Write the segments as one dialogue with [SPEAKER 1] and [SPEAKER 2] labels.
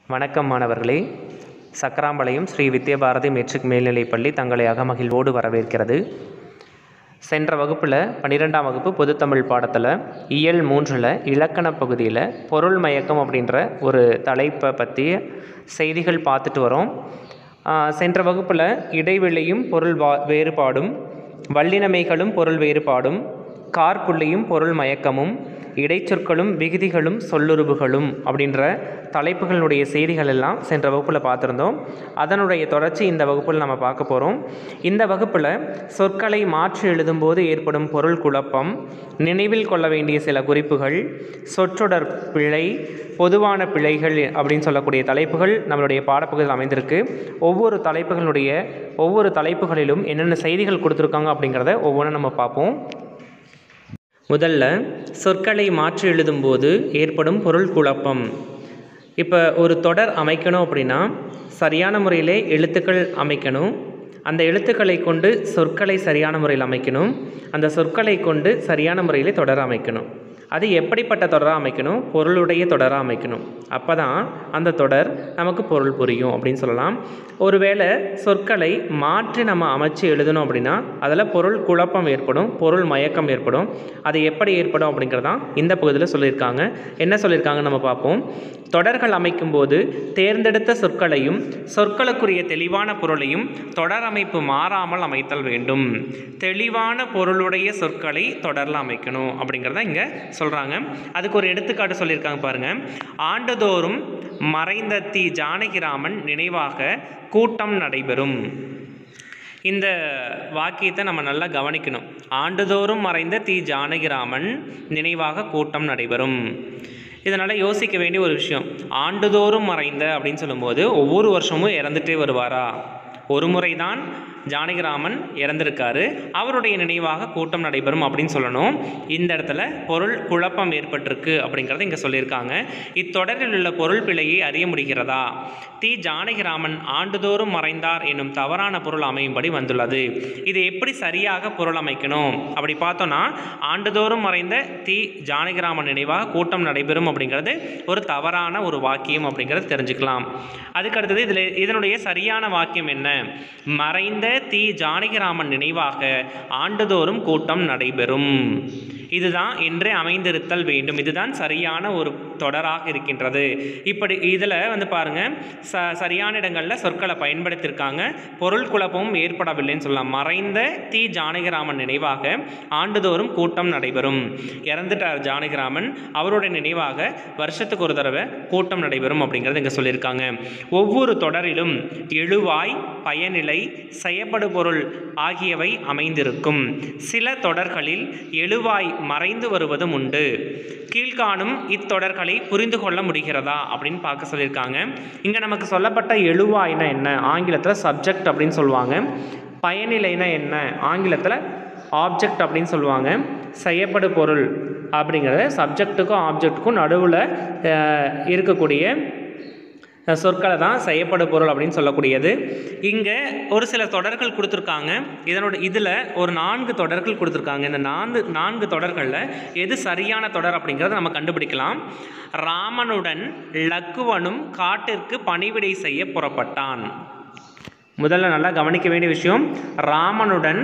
[SPEAKER 1] வணக்கம் மாணவர்களே சக்கராம்பாளையம் ஸ்ரீ வித்யாபாரதி மெட்ரிக் மேல்நிலைப் பள்ளி தங்களை அகமகிழ்வோடு வரவேற்கிறது சென்ற வகுப்பில் பன்னிரெண்டாம் வகுப்பு பொதுத்தமிழ் பாடத்தில் இயல் மூன்றில் இலக்கண பகுதியில் பொருள் மயக்கம் அப்படின்ற ஒரு தலைப்பை பற்றிய செய்திகள் பார்த்துட்டு வரோம் ஆஹ் சென்ற வகுப்பில் இடைவெளியும் பொருள் வா வேறுபாடும் வல்லினமைகளும் பொருள் வேறுபாடும் கார்புள்ளியும் பொருள் மயக்கமும் இடைச்சொற்களும் விகுதிகளும் சொல்லுருவுகளும் அப்படின்ற தலைப்புகளுடைய செய்திகள் எல்லாம் சென்ற வகுப்பில் பார்த்துருந்தோம் அதனுடைய தொடர்ச்சி இந்த வகுப்பில் நம்ம பார்க்க போகிறோம் இந்த வகுப்பில் சொற்களை மாற்றி எழுதும்போது ஏற்படும் பொருள் குழப்பம் நினைவில் கொள்ள வேண்டிய சில குறிப்புகள் சொற்றொடர் பிழை பொதுவான பிழைகள் அப்படின்னு சொல்லக்கூடிய தலைப்புகள் நம்மளுடைய பாடப்பகுதியில் அமைந்திருக்கு ஒவ்வொரு தலைப்புகளுடைய ஒவ்வொரு தலைப்புகளிலும் என்னென்ன செய்திகள் கொடுத்துருக்காங்க அப்படிங்கிறத ஒவ்வொன்றும் நம்ம பார்ப்போம் முதல்ல சொற்களை மாற்றி எழுதும்போது ஏற்படும் பொருள் குழப்பம் இப்போ ஒரு தொடர் அமைக்கணும் அப்படின்னா சரியான முறையிலே எழுத்துக்கள் அமைக்கணும் அந்த எழுத்துக்களை கொண்டு சொற்களை சரியான முறையில் அமைக்கணும் அந்த சொற்களை கொண்டு சரியான முறையில் தொடர் அமைக்கணும் அது எப்படிப்பட்ட தொடராக அமைக்கணும் பொருளுடைய தொடராக அமைக்கணும் அப்போ தான் அந்த தொடர் நமக்கு பொருள் புரியும் அப்படின்னு சொல்லலாம் ஒருவேளை சொற்களை மாற்றி நம்ம அமைச்சு எழுதணும் அப்படின்னா அதில் பொருள் குழப்பம் ஏற்படும் பொருள் மயக்கம் ஏற்படும் அது எப்படி ஏற்படும் அப்படிங்கிறதான் இந்த பகுதியில் சொல்லியிருக்காங்க என்ன சொல்லியிருக்காங்க நம்ம பார்ப்போம் தொடர்கள் அமைக்கும்போது தேர்ந்தெடுத்த சொற்களையும் சொற்களுக்குரிய தெளிவான பொருளையும் தொடர் அமைப்பு மாறாமல் அமைத்தல் வேண்டும் தெளிவான பொருளுடைய சொற்களை தொடரில் அமைக்கணும் அப்படிங்கிறத இங்கே சொல்கிறாங்க அதுக்கு ஒரு எடுத்துக்காட்டு சொல்லியிருக்காங்க பாருங்கள் ஆண்டுதோறும் மறைந்த தி ஜானகிராமன் நினைவாக கூட்டம் நடைபெறும் இந்த வாக்கியத்தை நம்ம நல்லா கவனிக்கணும் ஆண்டுதோறும் மறைந்த தி ஜானகிராமன் நினைவாக கூட்டம் நடைபெறும் இதனால் யோசிக்க வேண்டிய ஒரு விஷயம் ஆண்டுதோறும் மறைந்த அப்படின்னு சொல்லும்போது ஒவ்வொரு வருஷமும் இறந்துட்டே வருவாரா ஒரு முறை தான் ஜானகிராமன் இறந்திருக்காரு அவருடைய நினைவாக கூட்டம் நடைபெறும் அப்படின்னு சொல்லணும் இந்த இடத்துல பொருள் குழப்பம் ஏற்பட்டிருக்கு அப்படிங்கிறத இங்கே சொல்லியிருக்காங்க இத்தொடரில் உள்ள பொருள் பிழையை அறிய முடிகிறதா தி ஜானகிராமன் ஆண்டுதோறும் மறைந்தார் என்னும் தவறான பொருள் அமையும்படி வந்துள்ளது இது எப்படி சரியாக பொருள் அமைக்கணும் அப்படி பார்த்தோன்னா ஆண்டுதோறும் மறைந்த தி ஜானகிராமன் நினைவாக கூட்டம் நடைபெறும் அப்படிங்கிறது ஒரு தவறான ஒரு வாக்கியம் அப்படிங்கிறது தெரிஞ்சுக்கலாம் அதுக்கடுத்தது இதில் இதனுடைய சரியான வாக்கியம் என்ன மறைந்த தி ஜானகிராமன் நினைவாக ஆண்டுதோறும் கூட்டம் நடைபெறும் இதுதான் என்றே அமைந்திருத்தல் வேண்டும் இதுதான் சரியான ஒரு தொடராக இருக்கின்றது இப்படி இதில் வந்து பாருங்கள் ச சரியான இடங்களில் சொற்களை பயன்படுத்தியிருக்காங்க பொருள் குழப்பமும் ஏற்படவில்லைன்னு சொல்லலாம் மறைந்த தி ஜானகிராமன் நினைவாக ஆண்டுதோறும் கூட்டம் நடைபெறும் இறந்துட்டார் ஜானகிராமன் அவருடைய நினைவாக வருஷத்துக்கு ஒரு தடவை கூட்டம் நடைபெறும் அப்படிங்கிறது இங்கே சொல்லியிருக்காங்க ஒவ்வொரு தொடரிலும் எழுவாய் பயனிலை செயப்படு பொருள் ஆகியவை அமைந்திருக்கும் சில தொடர்களில் எழுவாய் மறைந்து வருவதும் உண்டு கீழ்காணும் இத்தொடர்களை புரிந்து கொள்ள முடிகிறதா அப்படின்னு பார்க்க சொல்லியிருக்காங்க இங்கே நமக்கு சொல்லப்பட்ட எழுவாய்னா என்ன ஆங்கிலத்தில் சப்ஜெக்ட் அப்படின்னு சொல்லுவாங்க பயனிலைனா என்ன ஆங்கிலத்தில் ஆப்ஜெக்ட் அப்படின்னு சொல்லுவாங்க செய்யப்படு பொருள் அப்படிங்கிறது சப்ஜெக்ட்டுக்கும் ஆப்ஜெக்ட்டுக்கும் நடுவில் இருக்கக்கூடிய சொற்களை தான் செய்யப்படு பொருள் அப்படின்னு சொல்லக்கூடியது இங்கே ஒரு சில தொடர்கள் கொடுத்துருக்காங்க இதனோட இதில் ஒரு நான்கு தொடர்கள் கொடுத்துருக்காங்க இந்த நான்கு நான்கு தொடர்களில் எது சரியான தொடர் அப்படிங்கிறத நம்ம கண்டுபிடிக்கலாம் ராமனுடன் லக்குவனும் காட்டிற்கு பணிவிடை செய்ய புறப்பட்டான் முதல்ல நல்லா கவனிக்க வேண்டிய விஷயம் ராமனுடன்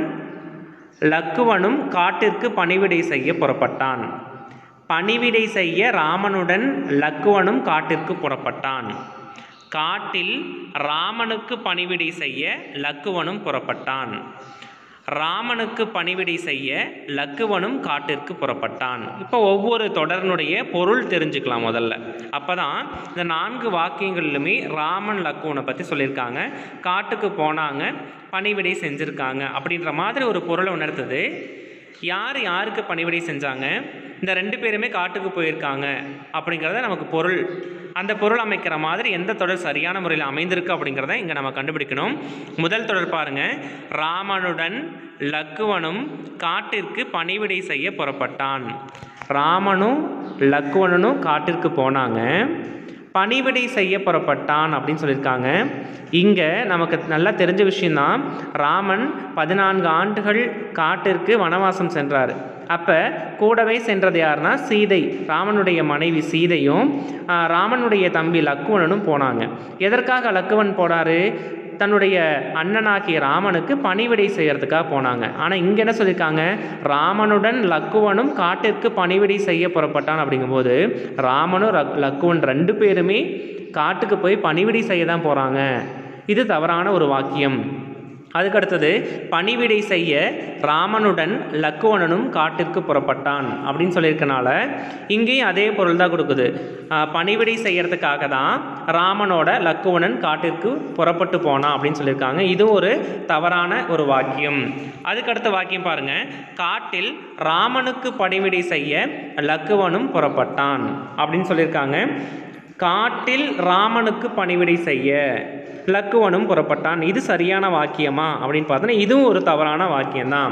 [SPEAKER 1] லக்குவனும் காட்டிற்கு பணிவிடை செய்ய புறப்பட்டான் பணிவிடை செய்ய ராமனுடன் லக்குவனும் காட்டிற்கு புறப்பட்டான் காட்டில் ராமனுக்கு பணிவிடை செய்ய லக்குவனும் புறப்பட்டான் ராமனுக்கு பணிவிடை செய்ய லக்குவனும் காட்டிற்கு புறப்பட்டான் இப்போ ஒவ்வொரு தொடர்னுடைய பொருள் தெரிஞ்சுக்கலாம் முதல்ல அப்போ தான் இந்த நான்கு வாக்கியங்களிலுமே ராமன் லக்குவனை பற்றி சொல்லியிருக்காங்க காட்டுக்கு போனாங்க பணிவிடை செஞ்சுருக்காங்க அப்படின்ற மாதிரி ஒரு பொருளை உணர்த்துது யார் யாருக்கு பணிவிடை செஞ்சாங்க இந்த ரெண்டு பேருமே காட்டுக்கு போயிருக்காங்க அப்படிங்கிறத நமக்கு பொருள் அந்த பொருள் அமைக்கிற மாதிரி எந்த தொடர் சரியான முறையில் அமைந்திருக்கு அப்படிங்கிறத இங்கே நம்ம கண்டுபிடிக்கணும் முதல் தொடர் பாருங்க ராமனுடன் லக்குவனும் காட்டிற்கு பணிவிடை செய்ய புறப்பட்டான் ராமனும் லக்குவனும் காட்டிற்கு போனாங்க பணிவிடை செய்ய புறப்பட்டான் அப்படின்னு சொல்லியிருக்காங்க இங்கே நமக்கு நல்லா தெரிஞ்ச விஷயம்தான் ராமன் பதினான்கு ஆண்டுகள் காட்டிற்கு வனவாசம் சென்றார் அப்போ கூடவே சென்றது யாருன்னா சீதை ராமனுடைய மனைவி சீதையும் ஆஹ், ராமனுடைய தம்பி லக்குவனும் போனாங்க எதற்காக லக்குவன் போனார் தன்னுடைய அண்ணனாகிய ராமனுக்கு பணிவிடை செய்யறதுக்காக போனாங்க ஆனால் இங்கே என்ன சொல்லியிருக்காங்க ராமனுடன் லக்குவனும் காட்டிற்கு பணிவிடை செய்ய புறப்பட்டான் அப்படிங்கும்போது ராமனும் ரக்- லக்குவன் ரெண்டு பேருமே காட்டுக்கு போய் பணிவிடை செய்ய தான் போகிறாங்க இது தவறான ஒரு வாக்கியம் அதுக்கடுத்தது பணிவிடை செய்ய ராமனுடன் லக்குவணனும் காட்டிற்கு புறப்பட்டான் அப்படின்னு சொல்லியிருக்கனால இங்கேயும் அதே பொருள் தான் கொடுக்குது ஆஹ் பணிவிடை செய்யறதுக்காக தான் ராமனோட லக்குவணன் காட்டிற்கு புறப்பட்டு போனான் அப்படின்னு சொல்லியிருக்காங்க இது ஒரு தவறான ஒரு வாக்கியம் அதுக்கடுத்த வாக்கியம் பாருங்க காட்டில் ராமனுக்கு பணிவிடை செய்ய லக்குவனும் புறப்பட்டான் அப்படின்னு சொல்லியிருக்காங்க காட்டில் ராமனுக்கு பணிவிடை செய்ய லக்குவனும் புறப்பட்டான் இது சரியான வாக்கியமா அப்படின்னு பார்த்தோன்னா இதுவும் ஒரு தவறான வாக்கியம்தான்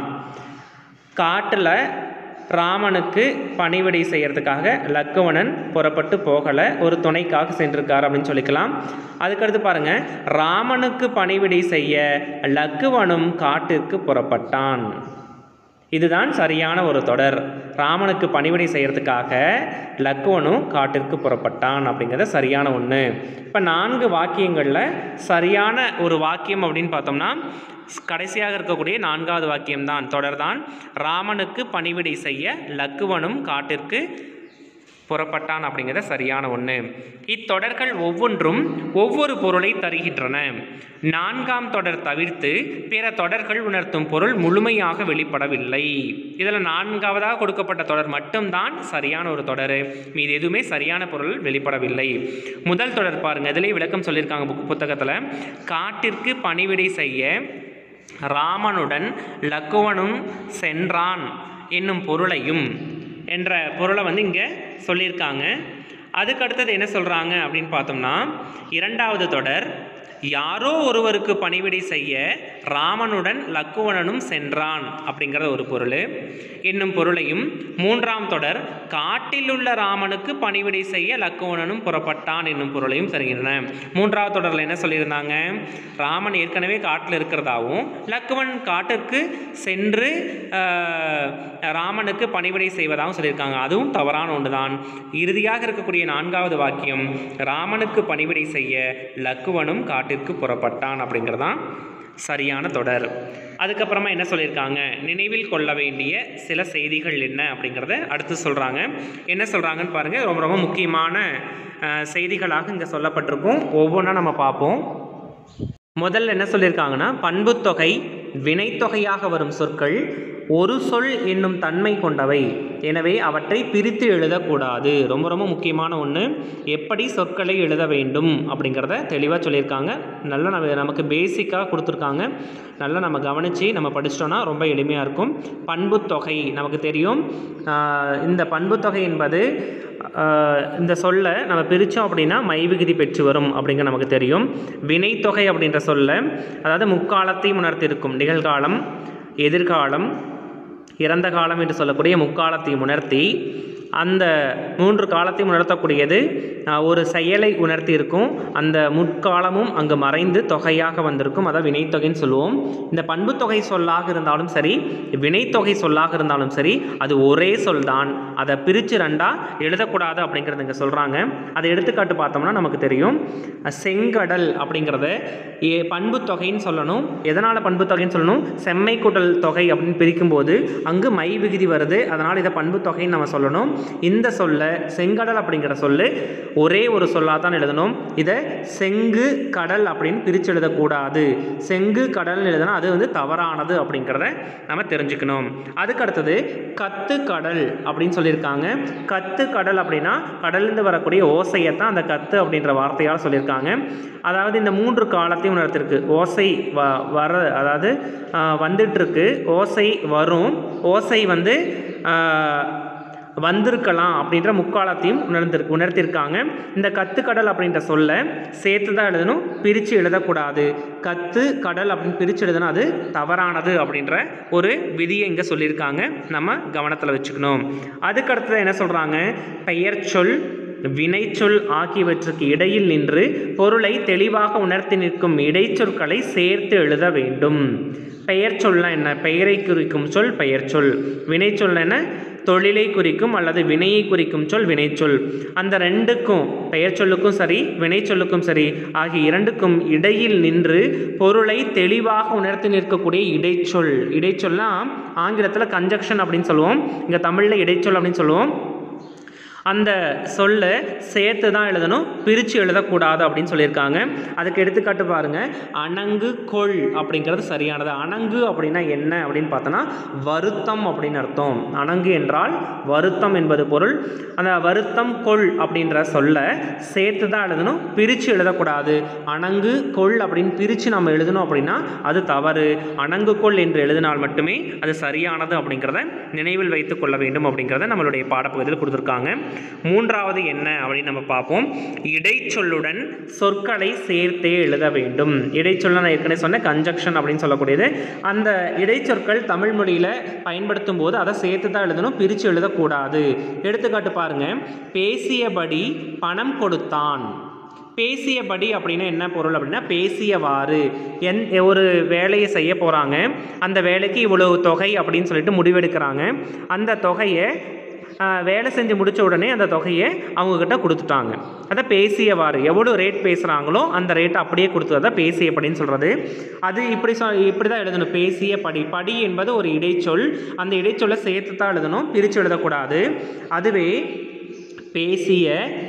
[SPEAKER 1] காட்டில் ராமனுக்கு பணிவிடை செய்யறதுக்காக லக்குவணன் புறப்பட்டு போகலை ஒரு துணைக்காக சென்றிருக்கார் அப்படின்னு சொல்லிக்கலாம் அதுக்கடுத்து பாருங்க ராமனுக்கு பணிவிடை செய்ய லக்குவனும் காட்டிற்கு புறப்பட்டான் இதுதான் சரியான ஒரு தொடர் ராமனுக்கு பணிவிடை செய்யறதுக்காக லக்குவனும் காட்டிற்கு புறப்பட்டான் அப்படிங்கிறது சரியான ஒன்று இப்போ நான்கு வாக்கியங்களில் சரியான ஒரு வாக்கியம் அப்படின்னு பார்த்தோம்னா கடைசியாக இருக்கக்கூடிய நான்காவது வாக்கியம்தான் தொடர்தான் ராமனுக்கு பணிவிடை செய்ய லக்குவனும் காட்டிற்கு புறப்பட்டான் அப்படிங்கிறது சரியான ஒன்று இத்தொடர்கள் ஒவ்வொன்றும் ஒவ்வொரு பொருளை தருகின்றன நான்காம் தொடர் தவிர்த்து பிற தொடர்கள் உணர்த்தும் பொருள் முழுமையாக வெளிப்படவில்லை இதில் நான்காவதாக கொடுக்கப்பட்ட தொடர் மட்டும்தான் சரியான ஒரு தொடர் மீது எதுவுமே சரியான பொருள் வெளிப்படவில்லை முதல் தொடர் பாருங்க இதிலே விளக்கம் சொல்லியிருக்காங்க புக் புத்தகத்தில் காட்டிற்கு பணிவிடை செய்ய ராமனுடன் லக்குவனும் சென்றான் என்னும் பொருளையும் என்ற பொருளை வந்து இங்கே சொல்லியிருக்காங்க அதுக்கு அடுத்தது என்ன சொல்கிறாங்க அப்படின்னு பார்த்தோம்னா இரண்டாவது தொடர் யாரோ ஒருவருக்கு பணிவிடை செய்ய ராமனுடன் லக்குவணனும் சென்றான் அப்படிங்கிற ஒரு பொருள் என்னும் பொருளையும் மூன்றாம் தொடர் காட்டிலுள்ள ராமனுக்கு பணிவிடை செய்ய லக்குவணனும் புறப்பட்டான் என்னும் பொருளையும் தருகின்றன மூன்றாவது தொடரில் என்ன சொல்லியிருந்தாங்க ராமன் ஏற்கனவே காட்டில் இருக்கிறதாவும் லக்குவன் காட்டிற்கு சென்று ஆஹ், ராமனுக்கு பணிவிடை செய்வதாகவும் சொல்லியிருக்காங்க அதுவும் தவறான ஒன்றுதான் இறுதியாக இருக்கக்கூடிய நான்காவது வாக்கியம் ராமனுக்கு பணிவிடை செய்ய லக்குவனும் காட்டிற்கு புறப்பட்டான் அப்படிங்கிறதான் சரியான தொடர் அதுக்கப்புறமா என்ன சொல்லியிருக்காங்க நினைவில் கொள்ள வேண்டிய சில செய்திகள் என்ன அப்படிங்கிறத அடுத்து சொல்கிறாங்க என்ன சொல்கிறாங்கன்னு பாருங்கள் ரொம்ப ரொம்ப முக்கியமான அஹ், செய்திகளாக இங்கே சொல்லப்பட்டிருக்கும் ஒவ்வொன்றா நம்ம பார்ப்போம் முதல்ல என்ன சொல்லியிருக்காங்கன்னா பண்புத்தொகை வினைத்தொகையாக வரும் சொற்கள் ஒரு சொல் என்னும் தன்மை கொண்டவை எனவே அவற்றை பிரித்து எழுதக்கூடாது ரொம்ப ரொம்ப முக்கியமான ஒன்று எப்படி சொற்களை எழுத வேண்டும் அப்படிங்கிறத தெளிவாக சொல்லியிருக்காங்க நல்லா நம்ம நமக்கு பேசிக்காக கொடுத்துருக்காங்க நல்லா நம்ம கவனித்து நம்ம படிச்சிட்டோன்னா ரொம்ப எளிமையாக இருக்கும் பண்புத்தொகை நமக்கு தெரியும் ஆஹ் இந்த பண்புத்தொகை என்பது ஆஹ் இந்த சொல்லை நம்ம பிரித்தோம் அப்படின்னா மைவிகுதி பெற்று வரும் அப்படிங்கிற நமக்கு தெரியும் வினைத்தொகை அப்படின்ற சொல்ல அதாவது முக்காலத்தையும் உணர்த்தியிருக்கும் நிகழ்காலம் எதிர்காலம் இறந்த காலம் என்று சொல்லக்கூடிய முக்காலத்தையும் உணர்த்தி அந்த மூன்று காலத்தையும் உணர்த்தக்கூடியது ஆஹ், ஒரு செயலை உணர்த்தி இருக்கும் அந்த முற்காலமும் அங்கு மறைந்து தொகையாக வந்திருக்கும் அதான் வினைத்தொகைன்னு சொல்லுவோம் இந்த பண்புத்தொகை சொல்லாக இருந்தாலும் சரி வினைத்தொகை சொல்லாக இருந்தாலும் சரி அது ஒரே சொல் தான் அதை பிரித்து ரெண்டாக எழுதக்கூடாது அப்படிங்கிறது இங்கே சொல்கிறாங்க அதை எடுத்துக்காட்டு பார்த்தோம்னா நமக்கு தெரியும் அஹ், செங்கடல் அப்படிங்கிறத ஏ பண்புத்தொகைன்னு சொல்லணும் எதனால் பண்புத்தொகைன்னு சொல்லணும் செம்மை கூட்டல் தொகை அப்படின்னு பிரிக்கும்போது அங்கு மை விகுதி வருது அதனால் இதை பண்புத்தொகைன்னு நம்ம சொல்லணும் இந்த சொல்ல செங்கடல் அப்படிங்கிற சொல்லு ஒரே ஒரு சொல்லாக தான் எழுதணும் இதை செங்கு கடல் அப்படின்னு பிரித்து எழுதக்கூடாது செங்கு கடல்னு எழுதினா அது வந்து தவறானது அப்படிங்கிறத நம்ம தெரிஞ்சுக்கணும் அதுக்கு அடுத்தது கத்து கடல் அப்படின்னு சொல்லியிருக்காங்க கத்து கடல் அப்படின்னா கடல்லேருந்து வரக்கூடிய ஓசையை தான் அந்த கத்து அப்படின்ற வார்த்தையால் சொல்லியிருக்காங்க அதாவது இந்த மூன்று காலத்தையும் உணர்த்திருக்கு ஓசை வ வர அதாவது ஆஹ், வந்துட்டுருக்கு ஓசை வரும் ஓசை வந்து ஆஹ், வந்திருக்கலாம் அப்படின்ற முக்காலத்தையும் உணர்ந்திருக்கு உணர்த்திருக்காங்க இந்த கத்து கடல் அப்படின்ற சொல்ல சேர்த்து தான் எழுதணும் பிரித்து எழுதக்கூடாது கத்து கடல் அப்படின்னு பிரித்து எழுதணும் அது தவறானது அப்படின்ற ஒரு விதியை இங்கே சொல்லியிருக்காங்க நம்ம கவனத்தில் வச்சுக்கணும் அதுக்கு அடுத்தது என்ன சொல்கிறாங்க பெயர் சொல் வினைச்சொல் ஆகியவற்றுக்கு இடையில் நின்று பொருளை தெளிவாக உணர்த்தி நிற்கும் இடைச்சொற்களை சேர்த்து எழுத வேண்டும் பெயர் சொல்னா என்ன பெயரை குறிக்கும் சொல் பெயர் சொல் வினைச்சொல் என்ன தொழிலை குறிக்கும் அல்லது வினையை குறிக்கும் சொல் வினைச்சொல் அந்த ரெண்டுக்கும் பெயர் சொல்லுக்கும் சரி வினைச்சொல்லுக்கும் சரி ஆகிய இரண்டுக்கும் இடையில் நின்று பொருளை தெளிவாக உணர்த்தி நிற்கக்கூடிய இடைச்சொல் இடைச்சொல்னா ஆங்கிலத்தில் கன்ஜக்ஷன் அப்படின்னு சொல்லுவோம் இங்கே தமிழில் இடைச்சொல் அப்படின்னு சொல்லுவோம் அந்த சொல்லை சேர்த்து தான் எழுதணும் பிரித்து எழுதக்கூடாது அப்படின்னு சொல்லியிருக்காங்க அதுக்கு எடுத்துக்காட்டு பாருங்க அணங்கு கொள் அப்படிங்கிறது சரியானது அணங்கு அப்படின்னா என்ன அப்படின்னு பார்த்தோன்னா வருத்தம் அப்படின்னு அர்த்தம் அணங்கு என்றால் வருத்தம் என்பது பொருள் அந்த வருத்தம் கொள் அப்படின்ற சொல்லை சேர்த்து தான் எழுதணும் பிரித்து எழுதக்கூடாது அணங்கு கொள் அப்படின்னு பிரித்து நம்ம எழுதணும் அப்படின்னா அது தவறு அணங்கு கொள் என்று எழுதினால் மட்டுமே அது சரியானது அப்படிங்கிறத நினைவில் வைத்துக் கொள்ள வேண்டும் அப்படிங்கிறத நம்மளுடைய பாடப்பகுதியில் கொடுத்துருக்காங்க மூன்றாவது என்ன அப்படின்னு நம்ம பார்ப்போம் இடைச்சொல்லுடன் சொற்களை சேர்த்தே எழுத வேண்டும் இடைச்சொல்ல நான் ஏற்கனவே சொன்ன கன்ஜக்ஷன் அப்படின்னு சொல்லக்கூடியது அந்த இடைச்சொற்கள் தமிழ் மொழியில் பயன்படுத்தும் போது அதை சேர்த்து தான் எழுதணும் பிரித்து எழுதக்கூடாது எடுத்துக்காட்டு பாருங்க பேசியபடி பணம் கொடுத்தான் பேசியபடி அப்படின்னா என்ன பொருள் அப்படின்னா பேசியவாறு என் ஒரு வேலையை செய்ய போகிறாங்க அந்த வேலைக்கு இவ்வளவு தொகை அப்படின்னு சொல்லிட்டு முடிவெடுக்கிறாங்க அந்த தொகையை ஆஹ், வேலை செஞ்சு முடித்த உடனே அந்த தொகையை அவங்கக்கிட்ட கொடுத்துட்டாங்க அதை பேசியவாறு எவ்வளோ ரேட் பேசுகிறாங்களோ அந்த ரேட்டை அப்படியே கொடுத்ததை பேசியபடின்னு சொல்கிறது அது இப்படி சொ இப்படி தான் எழுதணும் பேசிய படி படி என்பது ஒரு இடைச்சொல் அந்த இடைச்சொல்லை சேர்த்து தான் எழுதணும் பிரித்து எழுதக்கூடாது அதுவே பேசிய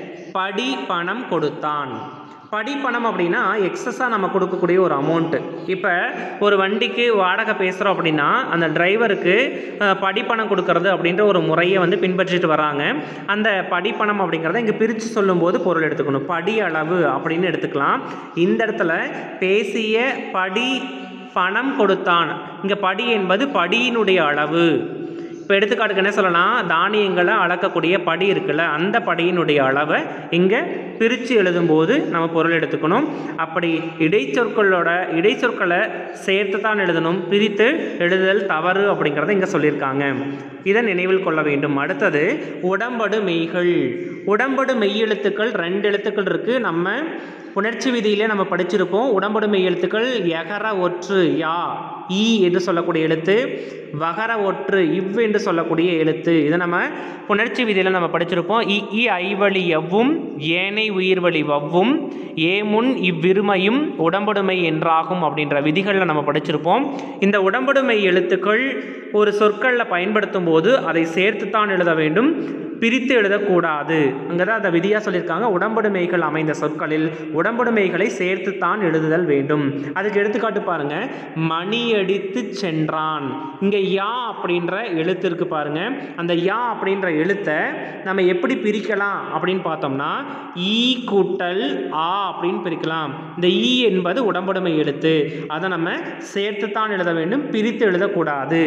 [SPEAKER 1] படி பணம் கொடுத்தான் படி பணம் அப்படின்னா எக்ஸஸாக நம்ம கொடுக்கக்கூடிய ஒரு அமௌண்ட்டு இப்போ ஒரு வண்டிக்கு வாடகை பேசுகிறோம் அப்படின்னா அந்த டிரைவருக்கு அஹ், படிப்பணம் கொடுக்கறது அப்படின்ற ஒரு முறையை வந்து பின்பற்றிட்டு வராங்க அந்த படிப்பணம் அப்படிங்கிறத இங்கே பிரித்து சொல்லும்போது பொருள் எடுத்துக்கணும் படி அளவு அப்படின்னு எடுத்துக்கலாம் இந்த இடத்துல பேசிய படி பணம் கொடுத்தான் இங்கே படி என்பது படியினுடைய அளவு இப்போ எடுத்துக்காட்டுக்கு என்ன சொல்லலாம் தானியங்களை அளக்கக்கூடிய படி இருக்குல்ல அந்த படியினுடைய அளவை இங்கே பிரித்து எழுதும்போது நம்ம பொருள் எடுத்துக்கணும் அப்படி இடைச்சொற்களோட இடைச்சொற்களை சேர்த்து தான் எழுதணும் பிரித்து எழுதுதல் தவறு அப்படிங்கிறத இங்கே சொல்லியிருக்காங்க இதை நினைவில் கொள்ள வேண்டும் அடுத்தது உடம்படு மெய்கள் உடம்படு மெய்யெழுத்துக்கள் ரெண்டு எழுத்துக்கள் இருக்குது நம்ம புணர்ச்சி விதியிலே நம்ம படிச்சிருப்போம் உடம்படு மெய் எழுத்துக்கள் எகர ஒற்று யா ஈ என்று சொல்லக்கூடிய எழுத்து வகர ஒற்று இவ் என்று சொல்லக்கூடிய எழுத்து இதை நம்ம புணர்ச்சி விதியில் நம்ம படிச்சிருப்போம் இ இ ஐவழி எவ்வும் ஏனை உயிர்வழி வவ்வும் ஏமுன் இவ்விருமையும் உடம்படுமை என்றாகும் அப்படின்ற விதிகளில் நம்ம படிச்சிருப்போம் இந்த உடம்படுமை எழுத்துக்கள் ஒரு சொற்களில் பயன்படுத்தும் போது அதை சேர்த்துத்தான் எழுத வேண்டும் பிரித்து எழுதக்கூடாது அங்கே தான் அந்த விதியாக சொல்லியிருக்காங்க உடம்படுமைகள் அமைந்த சொற்களில் உடம்படுமைகளை சேர்த்துத்தான் எழுதுதல் வேண்டும் அதுக்கு எடுத்துக்காட்டு பாருங்க மணி அடித்து சென்றான் இங்கே யா அப்படின்ற எழுத்து இருக்கு பாருங்க அந்த யா அப்படின்ற எழுத்தை நம்ம எப்படி பிரிக்கலாம் அப்படின்னு பார்த்தோம்னா ஈ கூட்டல் ஆ அப்படின்னு பிரிக்கலாம் இந்த ஈ என்பது உடம்படுமை எழுத்து அதை நம்ம சேர்த்துத்தான் எழுத வேண்டும் பிரித்து எழுதக்கூடாது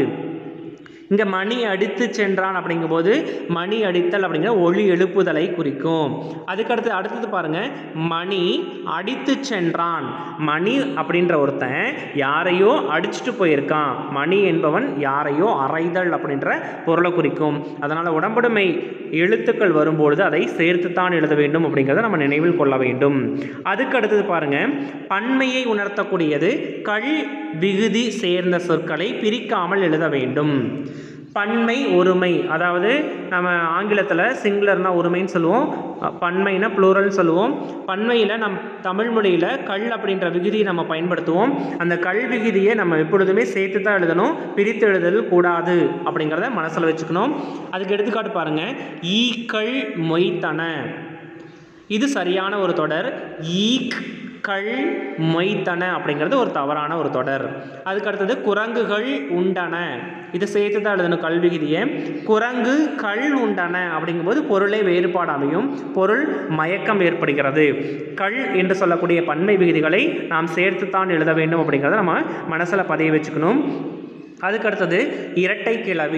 [SPEAKER 1] இங்கே மணி அடித்து சென்றான் அப்படிங்கும்போது மணி அடித்தல் அப்படிங்கிற ஒளி எழுப்புதலை குறிக்கும் அதுக்கடுத்து அடுத்தது பாருங்க மணி அடித்து சென்றான் மணி அப்படின்ற ஒருத்தன் யாரையோ அடிச்சுட்டு போயிருக்கான் மணி என்பவன் யாரையோ அறைதல் அப்படின்ற பொருளை குறிக்கும் அதனால் உடம்புடைமை எழுத்துக்கள் வரும்பொழுது அதை சேர்த்துத்தான் எழுத வேண்டும் அப்படிங்கிறத நம்ம நினைவில் கொள்ள வேண்டும் அதுக்கு அடுத்தது பாருங்க பன்மையை உணர்த்தக்கூடியது கள் விகுதி சேர்ந்த சொற்களை பிரிக்காமல் எழுத வேண்டும் பன்மை ஒருமை அதாவது நம்ம ஆங்கிலத்தில் சிங்குலர்னா ஒருமைன்னு சொல்லுவோம் அஹ் பன்மைனா ப்ளூரல் சொல்லுவோம் பன்மையில் நம் தமிழ் மொழியில் கல் அப்படின்ற விகுதியை நம்ம பயன்படுத்துவோம் அந்த கல் விகுதியை நம்ம எப்பொழுதுமே சேர்த்து தான் எழுதணும் பிரித்து எழுதல் கூடாது அப்படிங்கிறத மனசில் வச்சுக்கணும் அதுக்கு எடுத்துக்காட்டு பாருங்கள் ஈக்கள் மொய்த்தன இது சரியான ஒரு தொடர் ஈக் கள் மொய்த்தன அப்படிங்கிறது ஒரு தவறான ஒரு தொடர் அதுக்கு அடுத்தது குரங்குகள் உண்டன இது சேர்த்து தான் எழுதணும் கல்விகுதியை குரங்கு கள் உண்டன அப்படிங்கும்போது பொருளே வேறுபாடு அமையும் பொருள் மயக்கம் ஏற்படுகிறது கள் என்று சொல்லக்கூடிய பன்மை விகுதிகளை நாம் சேர்த்து தான் எழுத வேண்டும் அப்படிங்கிறத நம்ம மனசில் பதிய வச்சுக்கணும் அதுக்கு அடுத்தது இரட்டை கிளவி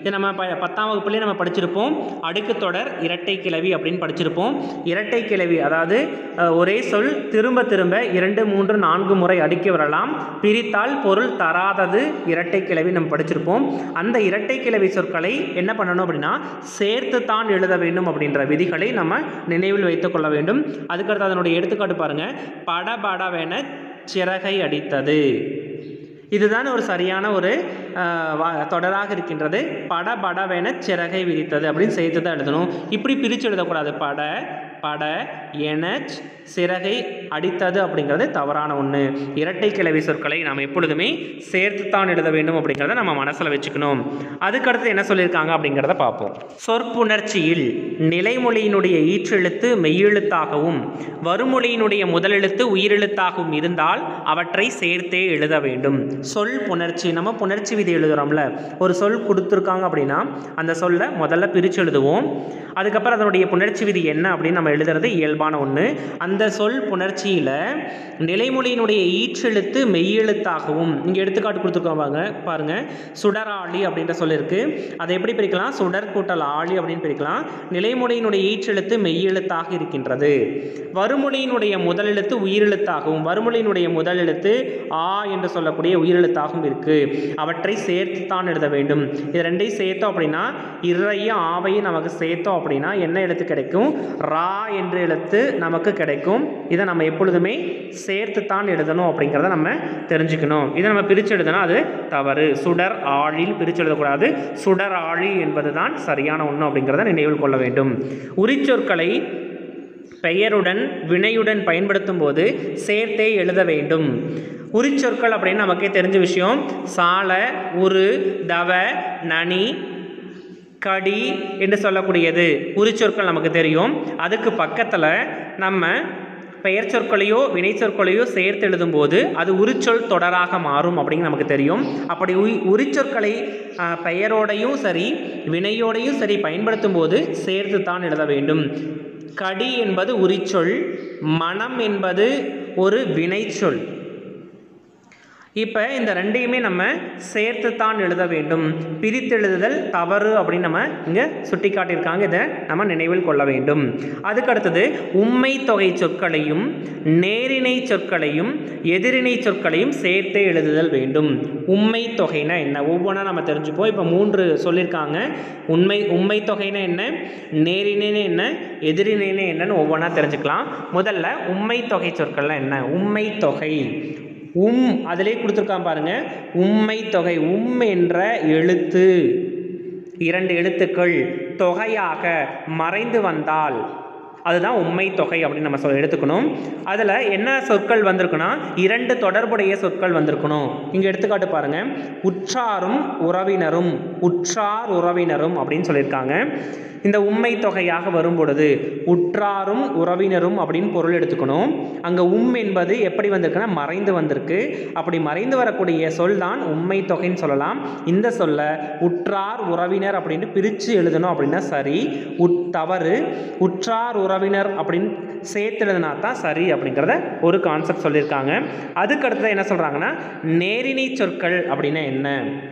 [SPEAKER 1] இது நம்ம ப பத்தாம் வகுப்புலேயே நம்ம படிச்சிருப்போம் அடுக்கு தொடர் இரட்டை கிளவி அப்படின்னு படிச்சிருப்போம் இரட்டை கிளவி அதாவது அஹ், ஒரே சொல் திரும்ப திரும்ப இரண்டு மூன்று நான்கு முறை அடுக்கி வரலாம் பிரித்தால் பொருள் தராதது இரட்டை கிளவி நம்ம படிச்சிருப்போம் அந்த இரட்டை கிளவி சொற்களை என்ன பண்ணணும் அப்படின்னா சேர்த்து தான் எழுத வேண்டும் அப்படின்ற விதிகளை நம்ம நினைவில் வைத்துக் கொள்ள வேண்டும் அதுக்கடுத்து அதனுடைய எடுத்துக்காட்டு பாருங்க படபடவென சிறகை அடித்தது இதுதான் ஒரு சரியான ஒரு ஆஹ், வா- தொடராக இருக்கின்றது பட படவென சிறகை விரித்தது அப்படின்னு சேர்த்து தான் எழுதணும் இப்படி பிரித்து எழுதக்கூடாது பட பட என சிறகை அடித்தது அப்படிங்கிறது தவறான ஒன்று இரட்டை கிளவி சொற்களை நாம் எப்பொழுதுமே சேர்த்து தான் எழுத வேண்டும் அப்படிங்கிறத நம்ம மனசில் வச்சுக்கணும் அதுக்கடுத்து என்ன சொல்லியிருக்காங்க அப்படிங்கிறத பார்ப்போம் சொற்புணர்ச்சியில் நிலைமொழியினுடைய ஈற்றெழுத்து மெய்யெழுத்தாகவும் வருமொழியினுடைய முதலெழுத்து உயிரெழுத்தாகவும் இருந்தால் அவற்றை சேர்த்தே எழுத வேண்டும் சொல் புணர்ச்சி நம்ம புணர்ச்சி விதி எழுதுகிறோம்ல ஒரு சொல் கொடுத்துருக்காங்க அப்படின்னா அந்த சொல்லை முதல்ல பிரித்து எழுதுவோம் அதுக்கப்புறம் அதனுடைய புணர்ச்சி விதி என்ன அப்படின்னு நம்ம எழுதுறது இயல்பான ஒன்று அந்த சொல் புணர்ச்சியில் நிலைமொழியினுடைய ஈற்றெழுத்து மெய்யெழுத்தாகவும் இங்கே எடுத்துக்காட்டு கொடுத்துருக்கோம் பாருங்க பாருங்க சுடராளி அப்படின்ற சொல் இருக்கு அதை எப்படி பிரிக்கலாம் சுடர் கூட்டல் ஆளி அப்படின்னு பிரிக்கலாம் நிலைமொழியினுடைய ஈற்றெழுத்து மெய்யெழுத்தாக இருக்கின்றது வருமொழியினுடைய முதலெழுத்து உயிரெழுத்தாகவும் வருமொழியினுடைய முதலெழுத்து ஆ என்று சொல்லக்கூடிய உயிரெழுத்தாகவும் இருக்கு அவற்றை சேர்த்து தான் எழுத வேண்டும் இது ரெண்டையும் சேர்த்தோம் அப்படின்னா இறையும் ஆவையும் நமக்கு சேர்த்தோம் அப்படின்னா என்ன எழுத்து கிடைக்கும் ரா என்ற எழுத்து நமக்கு கிடைக்கும் இதை நம்ம எப்பொழுதுமே சேர்த்து தான் எழுதணும் அப்படிங்கிறத நம்ம தெரிஞ்சுக்கணும் இதை நம்ம பிரித்து எழுதணும் அது தவறு சுடர் ஆழில் பிரித்து எழுதக்கூடாது சுடர் ஆழி என்பது தான் சரியான ஒன்று அப்படிங்கிறத நினைவில் கொள்ள வேண்டும் உரிச்சொற்களை பெயருடன் வினையுடன் பயன்படுத்தும் போது சேர்த்தே எழுத வேண்டும் உரிச்சொற்கள் அப்படின்னு நமக்கே தெரிஞ்ச விஷயம் சால உரு தவ நனி கடி என்று சொல்லக்கூடியது உரிச்சொற்கள் நமக்கு தெரியும் அதுக்கு பக்கத்தில் நம்ம பெயர் சொற்களையோ வினை சொற்களையோ சேர்த்து எழுதும்போது அது உரிச்சொல் தொடராக மாறும் அப்படின்னு நமக்கு தெரியும் அப்படி உரி உரிச்சொற்களை ஆ, பெயரோடையும் சரி வினையோடையும் சரி பயன்படுத்தும் போது சேர்த்து தான் எழுத வேண்டும் கடி என்பது உரிச்சொல் மனம் என்பது ஒரு வினைச்சொல் இப்போ இந்த ரெண்டையுமே நம்ம சேர்த்து தான் எழுத வேண்டும் பிரித்தெழுதுதல் தவறு அப்படின்னு நம்ம இங்கே சுட்டி காட்டியிருக்காங்க இதை நம்ம நினைவில் கொள்ள வேண்டும் அதுக்கு அடுத்தது உம்மை தொகை சொற்களையும் நேரிணை சொற்களையும் எதிரிணை சொற்களையும் சேர்த்தே எழுதுதல் வேண்டும் உம்மை தொகைனா என்ன ஒவ்வொன்றா நம்ம தெரிஞ்சுப்போம் இப்போ மூன்று சொல்லியிருக்காங்க உண்மை உண்மை தொகைனா என்ன நேரிணைன்னு என்ன எதிரிணைன்னு என்னன்னு ஒவ்வொன்றா தெரிஞ்சுக்கலாம் முதல்ல உம்மை தொகை சொற்கள்லாம் என்ன உம்மை தொகை உம் அதிலே கொடுத்துருக்கான் பாருங்க உம்மை தொகை உம் என்ற எழுத்து இரண்டு எழுத்துக்கள் தொகையாக மறைந்து வந்தால் அதுதான் உண்மை தொகை அப்படின்னு நம்ம சொல் எடுத்துக்கணும் அதில் என்ன சொற்கள் வந்திருக்குன்னா இரண்டு தொடர்புடைய சொற்கள் வந்திருக்கணும் இங்கே எடுத்துக்காட்டு பாருங்க உற்றாரும் உறவினரும் உற்றார் உறவினரும் அப்படின்னு சொல்லியிருக்காங்க இந்த உண்மை தொகையாக வரும் பொழுது உற்றாரும் உறவினரும் அப்படின்னு பொருள் எடுத்துக்கணும் அங்கே உம் என்பது எப்படி வந்திருக்குன்னா மறைந்து வந்திருக்கு அப்படி மறைந்து வரக்கூடிய சொல் தான் உண்மை தொகைன்னு சொல்லலாம் இந்த சொல்ல உற்றார் உறவினர் அப்படின்னு பிரித்து எழுதணும் அப்படின்னா சரி உட் தவறு உற்றார் உறவினர் அப்படின்னு சேர்த்து எழுதினா தான் சரி அப்படிங்கிறத ஒரு கான்செப்ட் சொல்லியிருக்காங்க அதுக்கு அடுத்தது என்ன சொல்கிறாங்கன்னா நேரிணை சொற்கள் அப்படின்னா என்ன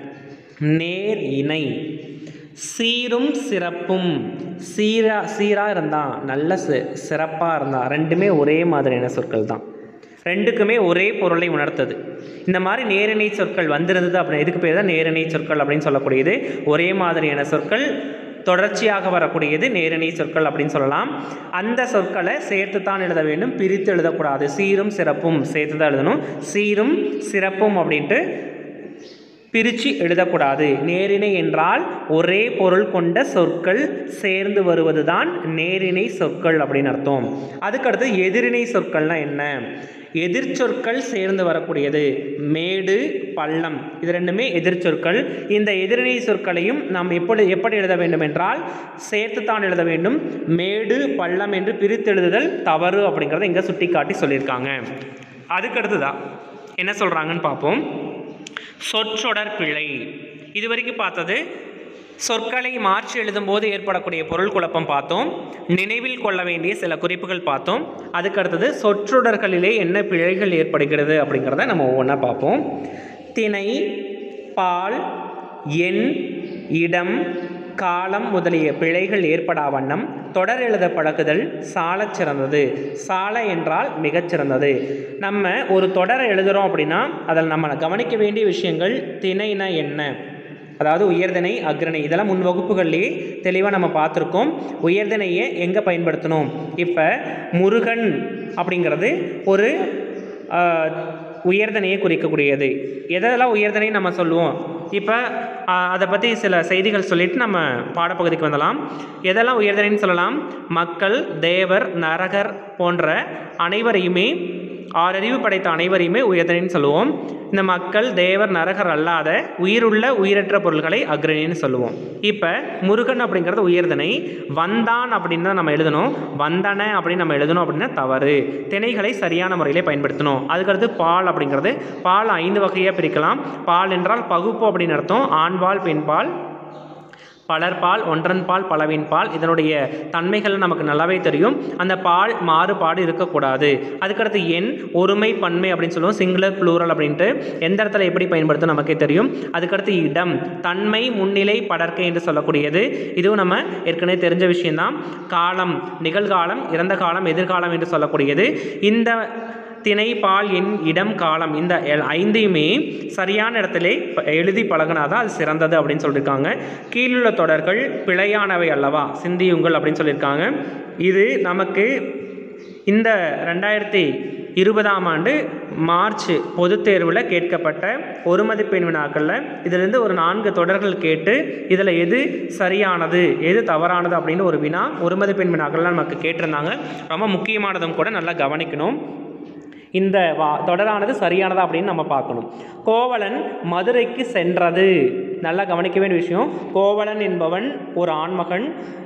[SPEAKER 1] நேர் இணை சீரும் சிறப்பும் சீரா சீராக இருந்தான் நல்ல சி சிறப்பாக இருந்தான் ரெண்டுமே ஒரே மாதிரியான சொற்கள் தான் ரெண்டுக்குமே ஒரே பொருளை உணர்த்தது இந்த மாதிரி நேரிணை சொற்கள் வந்திருந்தது அப்படின்னு இதுக்கு பேர் தான் நேரிணை சொற்கள் அப்படின்னு சொல்லக்கூடியது ஒரே மாதிரியான சொற்கள் தொடர்ச்சியாக வரக்கூடியது நேரிணை சொற்கள் அப்படின்னு சொல்லலாம் அந்த சொற்களை சேர்த்து தான் எழுத வேண்டும் பிரித்து எழுதக்கூடாது சீரும் சிறப்பும் சேர்த்து தான் எழுதணும் சீரும் சிறப்பும் அப்படின்ட்டு பிரித்து எழுதக்கூடாது நேரிணை என்றால் ஒரே பொருள் கொண்ட சொற்கள் சேர்ந்து வருவது தான் நேரிணை சொற்கள் அப்படின்னு அர்த்தம் அதுக்கடுத்து எதிரிணை சொற்கள்னா என்ன எதிர்ச்சொற்கள் சேர்ந்து வரக்கூடியது மேடு பள்ளம் இது ரெண்டுமே எதிர்ச்சொற்கள் இந்த எதிரிணை சொற்களையும் நாம் எப்படி எப்படி எழுத வேண்டும் என்றால் சேர்த்து தான் எழுத வேண்டும் மேடு பள்ளம் என்று பிரித்து எழுதுதல் தவறு அப்படிங்கிறத இங்கே சுட்டி காட்டி சொல்லியிருக்காங்க அதுக்கடுத்துதான் என்ன சொல்கிறாங்கன்னு பார்ப்போம் சொற்றொடர் பிழை இது வரைக்கும் பார்த்தது சொற்களை மாற்றி எழுதும்போது ஏற்படக்கூடிய பொருள் குழப்பம் பார்த்தோம் நினைவில் கொள்ள வேண்டிய சில குறிப்புகள் பார்த்தோம் அதுக்கு அடுத்தது சொற்றொடர்களிலே என்ன பிழைகள் ஏற்படுகிறது அப்படிங்கிறத நம்ம ஒவ்வொன்றா பார்ப்போம் திணை பால் எண் இடம் காலம் முதலிய பிழைகள் ஏற்படா வண்ணம் தொடர் எழுத பழகுதல் சாலச் சிறந்தது சால என்றால் மிகச்சிறந்தது நம்ம ஒரு தொடரை எழுதுகிறோம் அப்படின்னா அதில் நம்ம கவனிக்க வேண்டிய விஷயங்கள் திணைனா என்ன அதாவது உயர்திணை அக்ரணை இதெல்லாம் முன் வகுப்புகள்லேயே தெளிவாக நம்ம பார்த்துருக்கோம் உயர்திணையை எங்கே பயன்படுத்தணும் இப்போ முருகன் அப்படிங்கிறது ஒரு ஆஹ், உயர்தனையை குறிக்கக்கூடியது எதெல்லாம் உயர்தனை நம்ம சொல்லுவோம் இப்போ அதை பற்றி சில செய்திகள் சொல்லிட்டு நம்ம பாடப்பகுதிக்கு வந்துடலாம் எதெல்லாம் உயர்தனைன்னு சொல்லலாம் மக்கள் தேவர் நரகர் போன்ற அனைவரையுமே ஆறறிவு படைத்த அனைவரையுமே உயர்தனைன்னு சொல்லுவோம் இந்த மக்கள் தேவர் நரகர் அல்லாத உயிருள்ள உயிரற்ற பொருள்களை அக்ரணின்னு சொல்லுவோம் இப்போ முருகன் அப்படிங்கிறது உயர்தனை வந்தான் அப்படின்னு தான் நம்ம எழுதணும் வந்தன அப்படின்னு நம்ம எழுதணும் அப்படின்னா தவறு திணைகளை சரியான முறையிலே பயன்படுத்தணும் அதுக்கடுத்து பால் அப்படிங்கிறது பால் ஐந்து வகையாக பிரிக்கலாம் பால் என்றால் பகுப்பு அப்படின்னு அர்த்தம் ஆண்பால் பெண்பால் பலர்பால் ஒன்றன்பால் பலவின் பால் இதனுடைய தன்மைகள் நமக்கு நல்லாவே தெரியும் அந்த பால் மாறுபாடு இருக்கக்கூடாது அதுக்கடுத்து எண் ஒருமை பன்மை அப்படின்னு சொல்லுவோம் சிங்குலர் ப்ளூரல் அப்படின்ட்டு எந்த இடத்துல எப்படி பயன்படுத்தும் நமக்கே தெரியும் அதுக்கடுத்து இடம் தன்மை முன்னிலை படர்க்கை என்று சொல்லக்கூடியது இதுவும் நம்ம ஏற்கனவே தெரிஞ்ச விஷயம்தான் காலம் நிகழ்காலம் இறந்த காலம் எதிர்காலம் என்று சொல்லக்கூடியது இந்த திணை பால் எண் இடம் காலம் இந்த எல்- ஐந்தையுமே சரியான இடத்திலே ப- எழுதி பழகினாதான் அது சிறந்தது அப்படின்னு சொல்லியிருக்காங்க கீழுள்ள தொடர்கள் பிழையானவை அல்லவா சிந்தியுங்கள் அப்படின்னு சொல்லியிருக்காங்க இது நமக்கு இந்த ரெண்டாயிரத்தி இருபதாம் ஆண்டு மார்ச் பொதுத் தேர்வில் கேட்கப்பட்ட ஒரு மதிப்பெண் வினாக்களில் இதிலிருந்து ஒரு நான்கு தொடர்கள் கேட்டு இதில் எது சரியானது எது தவறானது அப்படின்னு ஒரு வினா ஒரு மதிப்பெண் வினாக்கள்லாம் நமக்கு கேட்டிருந்தாங்க ரொம்ப முக்கியமானதும் கூட நல்லா கவனிக்கணும் இந்த வா தொடரானது சரியானதா அப்படின்னு நம்ம பார்க்கணும் கோவலன் மதுரைக்கு சென்றது நல்லா கவனிக்க வேண்டிய விஷயம் கோவலன் என்பவன் ஒரு ஆண்மகன்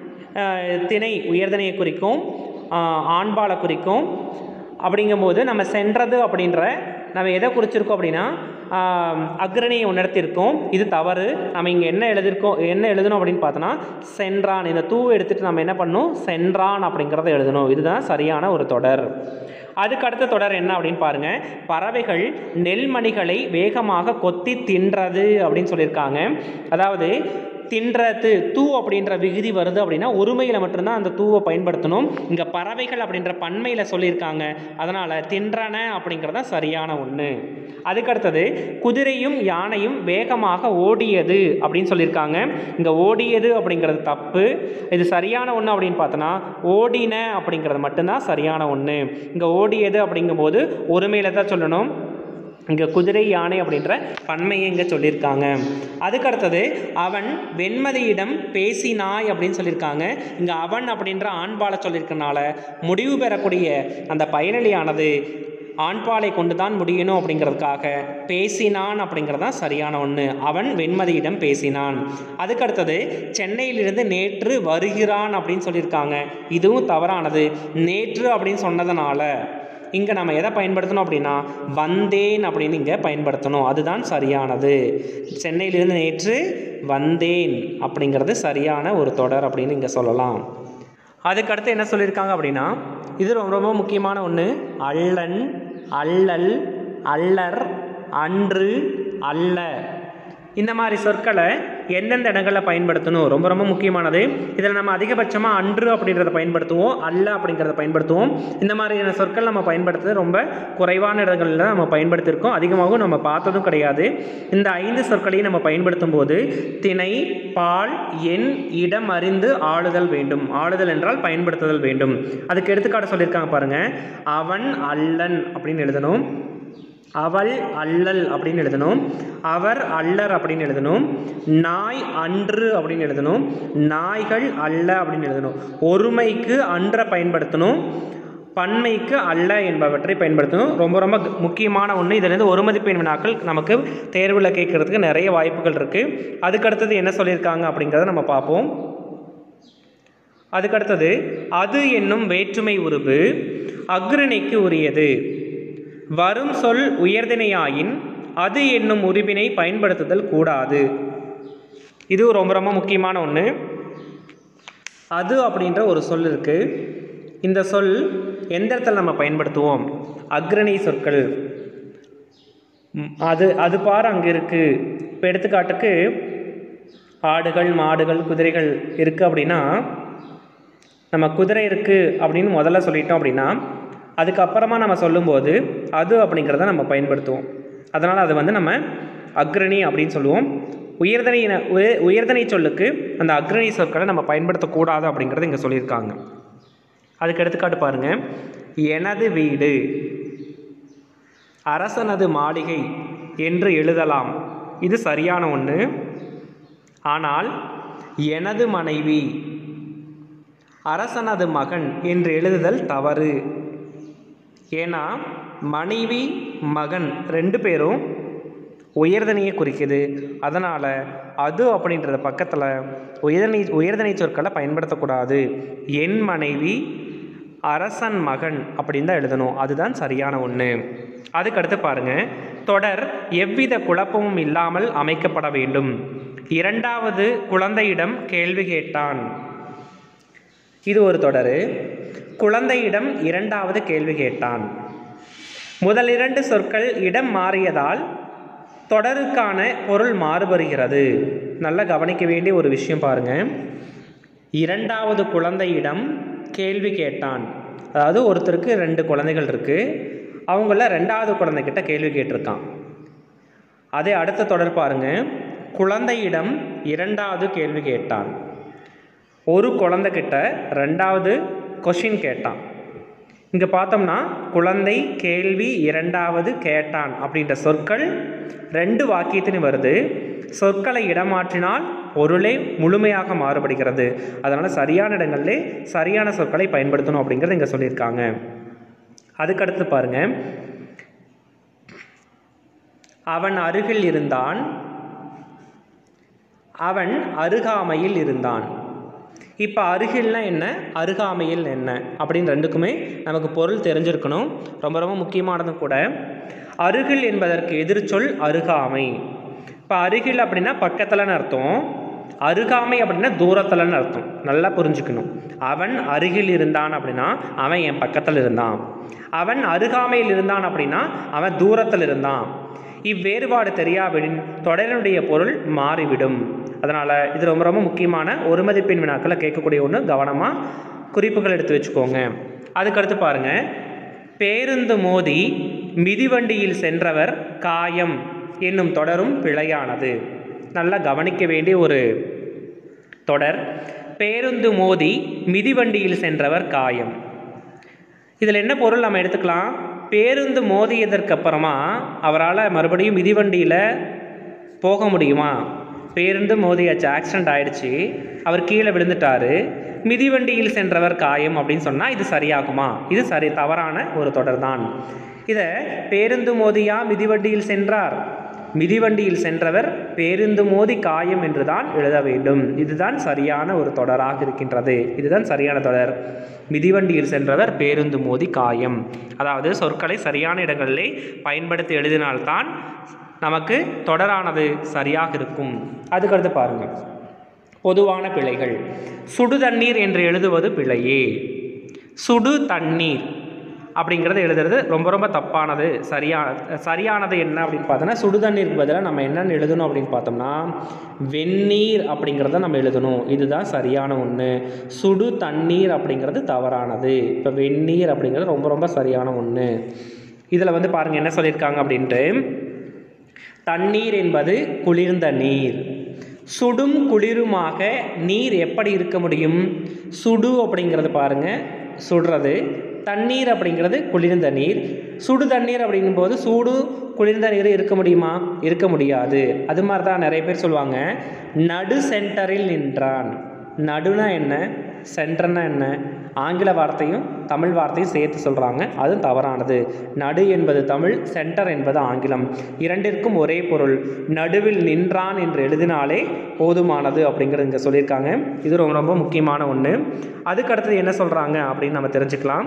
[SPEAKER 1] அஹ், திணை உயர்தனையை குறிக்கும் ஆஹ், ஆண்பாலை குறிக்கும் அப்படிங்கும்போது நம்ம சென்றது அப்படின்ற நம்ம எதை குறிச்சிருக்கோம் அப்படின்னா ஆஹ், அக்ரணியை உணர்த்தியிருக்கோம் இது தவறு நம்ம இங்கே என்ன எழுதியிருக்கோம் என்ன எழுதணும் அப்படின்னு பார்த்தோன்னா சென்றான் இந்த தூவை எடுத்துகிட்டு நம்ம என்ன பண்ணணும் சென்றான் அப்படிங்கிறத எழுதணும் இதுதான் சரியான ஒரு தொடர் அதுக்கு அடுத்த தொடர் என்ன அப்படின்னு பாருங்க பறவைகள் நெல்மணிகளை வேகமாக கொத்தி தின்றது அப்படின்னு சொல்லியிருக்காங்க அதாவது தின்றது தூ அப்படின்ற விகுதி வருது அப்படின்னா ஒருமையில் மட்டும்தான் அந்த தூவை பயன்படுத்தணும் இங்கே பறவைகள் அப்படின்ற பன்மையில் சொல்லியிருக்காங்க அதனால் தின்றன அப்படிங்கிறது தான் சரியான ஒன்று அதுக்கடுத்தது குதிரையும் யானையும் வேகமாக ஓடியது அப்படின்னு சொல்லியிருக்காங்க இங்கே ஓடியது அப்படிங்கிறது தப்பு இது சரியான ஒன்று அப்படின்னு பார்த்தோன்னா ஓடின அப்படிங்கிறது மட்டும்தான் சரியான ஒன்று இங்கே ஓடியது அப்படிங்கும்போது ஒருமையில் தான் சொல்லணும் இங்கே குதிரை யானை அப்படின்ற பன்மையை இங்கே சொல்லியிருக்காங்க அதுக்கு அடுத்தது அவன் வெண்மதியிடம் பேசினாய் அப்படின்னு சொல்லியிருக்காங்க இங்கே அவன் அப்படின்ற ஆண்பாலை சொல்லியிருக்கனால முடிவு பெறக்கூடிய அந்த பயனிலியானது ஆண்பாலை கொண்டு தான் முடியணும் அப்படிங்கிறதுக்காக பேசினான் அப்படிங்கிறது தான் சரியான ஒன்று அவன் வெண்மதியிடம் பேசினான் அதுக்கடுத்தது சென்னையிலிருந்து நேற்று வருகிறான் அப்படின்னு சொல்லியிருக்காங்க இதுவும் தவறானது நேற்று அப்படின்னு சொன்னதுனால இங்கே நம்ம எதை பயன்படுத்தணும் அப்படின்னா வந்தேன் அப்படின்னு இங்கே பயன்படுத்தணும் அதுதான் சரியானது சென்னையிலிருந்து நேற்று வந்தேன் அப்படிங்கிறது சரியான ஒரு தொடர் அப்படின்னு இங்கே சொல்லலாம் அதுக்கடுத்து என்ன சொல்லியிருக்காங்க அப்படின்னா இது ரொம்ப ரொம்ப முக்கியமான ஒன்று அள்ளன் அல்லல் அல்லர் அன்று அல்ல இந்த மாதிரி சொற்களை எந்தெந்த இடங்களில் பயன்படுத்தணும் ரொம்ப ரொம்ப முக்கியமானது இதில் நம்ம அதிகபட்சமாக அன்று அப்படின்றத பயன்படுத்துவோம் அல்ல அப்படிங்கிறத பயன்படுத்துவோம் இந்த மாதிரியான சொற்கள் நம்ம பயன்படுத்துறது ரொம்ப குறைவான இடங்களில் நம்ம பயன்படுத்தியிருக்கோம் அதிகமாகவும் நம்ம பார்த்ததும் கிடையாது இந்த ஐந்து சொற்களையும் நம்ம பயன்படுத்தும் போது திணை பால் எண் இடம் அறிந்து ஆளுதல் வேண்டும் ஆளுதல் என்றால் பயன்படுத்துதல் வேண்டும் அதுக்கு எடுத்துக்காட்டு சொல்லியிருக்காங்க பாருங்க அவன் அல்லன் அப்படின்னு எழுதணும் அவள் அல்லல் அப்படின்னு எழுதணும் அவர் அல்லர் அப்படின்னு எழுதணும் நாய் அன்று அப்படின்னு எழுதணும் நாய்கள் அல்ல அப்படின்னு எழுதணும் ஒருமைக்கு அன்ற பயன்படுத்தணும் பன்மைக்கு அல்ல என்பவற்றை பயன்படுத்தணும் ரொம்ப ரொம்ப க- முக்கியமான ஒன்று இதிலிருந்து ஒரு மதிப்பெண் வினாக்கள் நமக்கு தேர்வில் கேட்கறதுக்கு நிறைய வாய்ப்புகள் இருக்குது அதுக்கடுத்தது என்ன சொல்லியிருக்காங்க அப்படிங்கிறத நம்ம பார்ப்போம் அதுக்கடுத்தது அது என்னும் வேற்றுமை உருவு அக்ரணிக்கு உரியது வரும் சொல் உயர்திணையாயின் அது என்னும் உருவினை பயன்படுத்துதல் கூடாது இது ரொம்ப ரொம்ப முக்கியமான ஒன்று அது அப்படின்ற ஒரு சொல் இருக்குது இந்த சொல் எந்த இடத்துல நம்ம பயன்படுத்துவோம் அக்ரணி சொற்கள் ம், அது அது பாரு அங்கே இருக்குது இப்போ எடுத்துக்காட்டுக்கு ஆடுகள் மாடுகள் குதிரைகள் இருக்குது அப்படின்னா நம்ம குதிரை இருக்குது அப்படின்னு முதல்ல சொல்லிட்டோம் அப்படின்னா அதுக்கப்புறமா நம்ம சொல்லும்போது அது அப்படிங்கிறத நம்ம பயன்படுத்துவோம் அதனால் அது வந்து நம்ம அக்ரணி அப்படின்னு சொல்லுவோம் உயர்தனை உய- உயர்தனை சொல்லுக்கு அந்த அக்ரணி சொற்களை நம்ம பயன்படுத்தக்கூடாது அப்படிங்கிறத இங்கே சொல்லியிருக்காங்க அதுக்கு எடுத்துக்காட்டு பாருங்க எனது வீடு அரசனது மாளிகை என்று எழுதலாம் இது சரியான ஒன்று ஆனால் எனது மனைவி அரசனது மகன் என்று எழுதுதல் தவறு ஏன்னா மனைவி மகன் ரெண்டு பேரும் உயர்தனையை குறிக்குது அதனால் அது அப்படின்றத பக்கத்தில் உயர்தனை உயர்தனை சொற்களை பயன்படுத்தக்கூடாது என் மனைவி அரசன் மகன் அப்படின்னு தான் எழுதணும் அதுதான் சரியான ஒன்று அதுக்கடுத்து பாருங்க தொடர் எவ்வித குழப்பமும் இல்லாமல் அமைக்கப்பட வேண்டும் இரண்டாவது குழந்தையிடம் கேள்வி கேட்டான் இது ஒரு தொடர் குழந்தையிடம் இரண்டாவது கேள்வி கேட்டான் முதல் இரண்டு சொற்கள் இடம் மாறியதால் தொடருக்கான பொருள் மாறுபடுகிறது நல்லா கவனிக்க வேண்டிய ஒரு விஷயம் பாருங்க இரண்டாவது குழந்தையிடம் கேள்வி கேட்டான் அதாவது ஒருத்தருக்கு ரெண்டு குழந்தைகள் இருக்கு அவங்கள ரெண்டாவது குழந்தைகிட்ட கேள்வி கேட்டிருக்கான் அதே அடுத்த தொடர் பாருங்க குழந்தையிடம் இரண்டாவது கேள்வி கேட்டான் ஒரு குழந்தைகிட்ட ரெண்டாவது கொஷின் கேட்டான் இங்கே பார்த்தோம்னா குழந்தை கேள்வி இரண்டாவது கேட்டான் அப்படின்ற சொற்கள் ரெண்டு வாக்கியத்திலும் வருது சொற்களை இடமாற்றினால் பொருளே முழுமையாக மாறுபடுகிறது அதனால் சரியான இடங்களிலே சரியான சொற்களை பயன்படுத்தணும் அப்படிங்கிறத இங்கே சொல்லியிருக்காங்க அதுக்கடுத்து பாருங்க அவன் அருகில் இருந்தான் அவன் அருகாமையில் இருந்தான் இப்போ அருகில்னா என்ன அருகாமையில் என்ன அப்படின்னு ரெண்டுக்குமே நமக்கு பொருள் தெரிஞ்சிருக்கணும் ரொம்ப ரொம்ப முக்கியமானதும் கூட அருகில் என்பதற்கு எதிர்ச்சொல் அருகாமை இப்போ அருகில் அப்படின்னா பக்கத்துலன்னு அர்த்தம் அருகாமை அப்படின்னா தூரத்துலன்னு அர்த்தம் நல்லா புரிஞ்சுக்கணும் அவன் அருகில் இருந்தான் அப்படின்னா அவன் என் பக்கத்தில் இருந்தான் அவன் அருகாமையில் இருந்தான் அப்படின்னா அவன் தூரத்தில் இருந்தான் இவ்வேறுபாடு தெரியாவிடின் தொடரினுடைய பொருள் மாறிவிடும் அதனால் இது ரொம்ப ரொம்ப முக்கியமான ஒரு மதிப்பெண் வினாக்களை கேட்கக்கூடிய ஒன்று கவனமாக குறிப்புகள் எடுத்து வச்சுக்கோங்க அதுக்கடுத்து பாருங்கள் பேருந்து மோதி மிதிவண்டியில் சென்றவர் காயம் என்னும் தொடரும் பிழையானது நல்லா கவனிக்க வேண்டிய ஒரு தொடர் பேருந்து மோதி மிதிவண்டியில் சென்றவர் காயம் இதில் என்ன பொருள் நம்ம எடுத்துக்கலாம் பேருந்து மோதியதற்கு அப்புறமா அவரால் மறுபடியும் மிதிவண்டியில் போக முடியுமா பேருந்து மோதியாச்சு ஆக்சிடெண்ட் ஆயிடுச்சு அவர் கீழே விழுந்துட்டாரு மிதிவண்டியில் சென்றவர் காயம் அப்படின்னு சொன்னால் இது சரியாகுமா இது சரி தவறான ஒரு தொடர் தான் இதை பேருந்து மோதியா மிதிவண்டியில் சென்றார் மிதிவண்டியில் சென்றவர் பேருந்து மோதி காயம் என்று தான் எழுத வேண்டும் இதுதான் சரியான ஒரு தொடராக இருக்கின்றது இதுதான் சரியான தொடர் மிதிவண்டியில் சென்றவர் பேருந்து மோதி காயம் அதாவது சொற்களை சரியான இடங்களிலே பயன்படுத்தி எழுதினால்தான் நமக்கு தொடரானது சரியாக இருக்கும் அதுக்கடுத்து பாருங்கள் பொதுவான பிழைகள் சுடு தண்ணீர் என்று எழுதுவது பிழையே சுடு தண்ணீர் அப்படிங்கிறது எழுதுறது ரொம்ப ரொம்ப தப்பானது சரியா சரியானது என்ன அப்படின்னு பார்த்தோன்னா சுடு தண்ணீருக்கு பதிலாக நம்ம என்னென்னு எழுதணும் அப்படின்னு பார்த்தோம்னா வெந்நீர் அப்படிங்கிறத நம்ம எழுதணும் இதுதான் சரியான ஒன்று சுடு தண்ணீர் அப்படிங்கிறது தவறானது இப்போ வெந்நீர் அப்படிங்கிறது ரொம்ப ரொம்ப சரியான ஒன்று இதில் வந்து பாருங்கள் என்ன சொல்லியிருக்காங்க அப்படின்ட்டு தண்ணீர் என்பது குளிர்ந்த நீர் சுடும் குளிருமாக நீர் எப்படி இருக்க முடியும் சுடு அப்படிங்கிறது பாருங்க சுடுறது தண்ணீர் அப்படிங்கிறது குளிர்ந்த நீர் சுடு தண்ணீர் அப்படிங்கும்போது சூடு குளிர்ந்த நீர் இருக்க முடியுமா இருக்க முடியாது அது மாதிரி தான் நிறைய பேர் சொல்லுவாங்க நடு சென்டரில் நின்றான் நடுனா என்ன சென்டர்னா என்ன ஆங்கில வார்த்தையும் தமிழ் வார்த்தையும் சேர்த்து சொல்கிறாங்க அதுவும் தவறானது நடு என்பது தமிழ் சென்டர் என்பது ஆங்கிலம் இரண்டிற்கும் ஒரே பொருள் நடுவில் நின்றான் என்று எழுதினாலே போதுமானது அப்படிங்கிறது இங்கே சொல்லியிருக்காங்க இது ரொம்ப ரொம்ப முக்கியமான ஒன்று அதுக்கு அடுத்தது என்ன சொல்கிறாங்க அப்படின்னு நம்ம தெரிஞ்சுக்கலாம்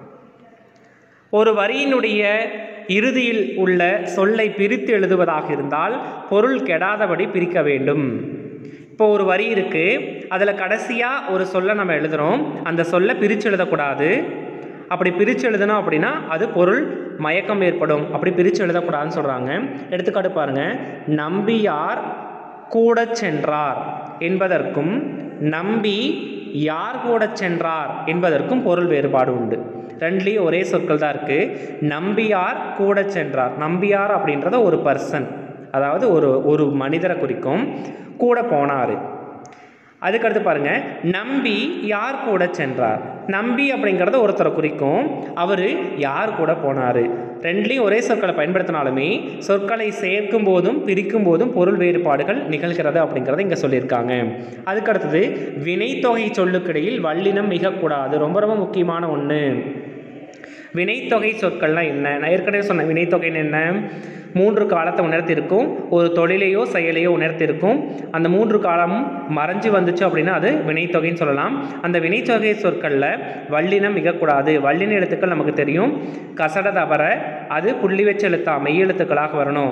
[SPEAKER 1] ஒரு வரியினுடைய இறுதியில் உள்ள சொல்லை பிரித்து எழுதுவதாக இருந்தால் பொருள் கெடாதபடி பிரிக்க வேண்டும் இப்போ ஒரு வரி இருக்குது அதில் கடைசியாக ஒரு சொல்லை நம்ம எழுதுகிறோம் அந்த சொல்லை பிரித்து எழுதக்கூடாது அப்படி பிரித்து எழுதணும் அப்படின்னா அது பொருள் மயக்கம் ஏற்படும் அப்படி பிரித்து எழுதக்கூடாதுன்னு சொல்கிறாங்க எடுத்துக்காட்டு பாருங்கள் நம்பியார் கூட சென்றார் என்பதற்கும் நம்பி யார் கூட சென்றார் என்பதற்கும் பொருள் வேறுபாடு உண்டு ரெண்டுலேயும் ஒரே சொற்கள் தான் இருக்குது நம்பியார் கூட சென்றார் நம்பியார் அப்படின்றத ஒரு பர்சன் அதாவது ஒரு ஒரு மனிதரை குறிக்கும் கூட போனார் அதுக்கடுத்து பாருங்க நம்பி யார் கூட சென்றார் நம்பி அப்படிங்கிறத ஒருத்தரை குறிக்கும் அவர் யார் கூட போனார் ரெண்டுலேயும் ஒரே சொற்களை பயன்படுத்தினாலுமே சொற்களை சேர்க்கும் போதும் பிரிக்கும் போதும் பொருள் வேறுபாடுகள் நிகழ்கிறது அப்படிங்கிறத இங்கே சொல்லியிருக்காங்க அதுக்கடுத்தது வினைத்தொகை சொல்லுக்கிடையில் வல்லினம் மிகக்கூடாது ரொம்ப ரொம்ப முக்கியமான ஒன்று வினைத்தொகை சொற்கள்லாம் என்ன நான் ஏற்கனவே சொன்ன வினைத்தொகைன்னு என்ன மூன்று காலத்தை உணர்த்திருக்கும் ஒரு தொழிலையோ செயலையோ உணர்த்திருக்கும் அந்த மூன்று காலமும் மறைஞ்சு வந்துச்சு அப்படின்னா அது வினைத்தொகைன்னு சொல்லலாம் அந்த வினைத்தொகை சொற்களில் வல்லினம் மிகக்கூடாது வல்லின எழுத்துக்கள் நமக்கு தெரியும் கசட தவற அது புள்ளி வச்சு எழுத்தா மெய் எழுத்துக்களாக வரணும்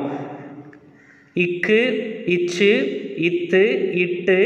[SPEAKER 1] இக்கு இச்சு இத்து இட்டு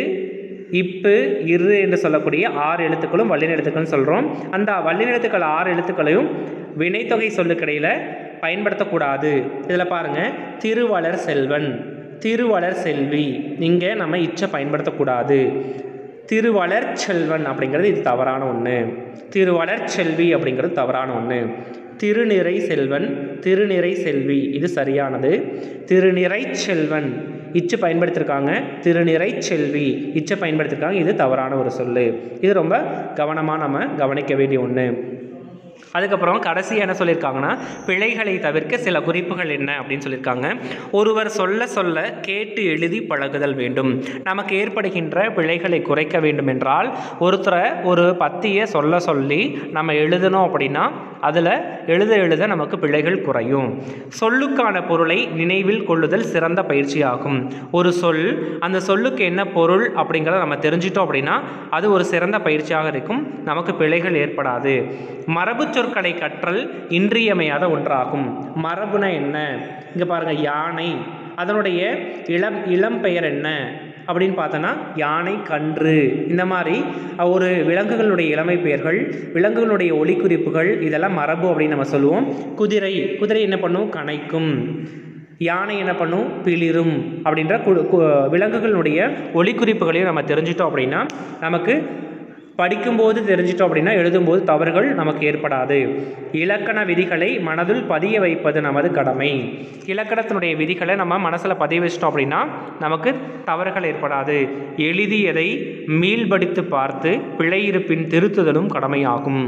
[SPEAKER 1] இப்பு இரு என்று சொல்லக்கூடிய ஆறு எழுத்துக்களும் வல்லின எழுத்துக்கள்னு சொல்கிறோம் அந்த வல்லின எழுத்துக்கள் ஆறு எழுத்துக்களையும் வினைத்தொகை சொல்லுக்கிடையில் பயன்படுத்தக்கூடாது இதில் பாருங்கள் திருவளர் செல்வன் திருவளர் செல்வி இங்கே நம்ம இச்சை பயன்படுத்தக்கூடாது திருவளர் செல்வன் அப்படிங்கிறது இது தவறான ஒன்று திருவளர் செல்வி அப்படிங்கிறது தவறான ஒன்று திருநிறை செல்வன் திருநிறை செல்வி இது சரியானது திருநிறை செல்வன் இச்சு பயன்படுத்தியிருக்காங்க திருநிறை செல்வி இச்சை பயன்படுத்தியிருக்காங்க இது தவறான ஒரு சொல்லு இது ரொம்ப கவனமாக நம்ம கவனிக்க வேண்டிய ஒன்று அதுக்கப்புறம் கடைசி என்ன சொல்லியிருக்காங்கன்னா பிழைகளை தவிர்க்க சில குறிப்புகள் என்ன அப்படின்னு சொல்லியிருக்காங்க ஒருவர் சொல்ல சொல்ல கேட்டு எழுதி பழகுதல் வேண்டும் நமக்கு ஏற்படுகின்ற பிழைகளை குறைக்க வேண்டும் என்றால் ஒருத்தரை ஒரு பத்தியை சொல்ல சொல்லி நம்ம எழுதணும் அப்படின்னா அதில் எழுத எழுத நமக்கு பிழைகள் குறையும் சொல்லுக்கான பொருளை நினைவில் கொள்ளுதல் சிறந்த பயிற்சியாகும் ஒரு சொல் அந்த சொல்லுக்கு என்ன பொருள் அப்படிங்கிறத நம்ம தெரிஞ்சிட்டோம் அப்படின்னா அது ஒரு சிறந்த பயிற்சியாக இருக்கும் நமக்கு பிழைகள் ஏற்படாது மரபு சொற்களை கற்றல் இன்றியமையாத ஒன்றாகும் மரபுனா என்ன இங்கே பாருங்கள் யானை அதனுடைய இளம் இளம் பெயர் என்ன அப்படின்னு பார்த்தோன்னா யானை கன்று இந்த மாதிரி ஒரு விலங்குகளுடைய இளமை பெயர்கள் விலங்குகளுடைய ஒளிக்குறிப்புகள் இதெல்லாம் மரபு அப்படின்னு நம்ம சொல்லுவோம் குதிரை குதிரை என்ன பண்ணும் கனைக்கும் யானை என்ன பண்ணும் பிளிரும் அப்படின்ற கு- கு- விலங்குகளுடைய ஒளிக்குறிப்புகளையும் நம்ம தெரிஞ்சிட்டோம் அப்படின்னா நமக்கு படிக்கும்போது தெரிஞ்சிட்டோம் அப்படின்னா எழுதும்போது தவறுகள் நமக்கு ஏற்படாது இலக்கண விதிகளை மனதில் பதிய வைப்பது நமது கடமை இலக்கணத்தினுடைய விதிகளை நம்ம மனசில் பதிய வச்சிட்டோம் அப்படின்னா நமக்கு தவறுகள் ஏற்படாது எழுதியதை மீள்படித்து பார்த்து பிழை இருப்பின் திருத்துதலும் கடமையாகும்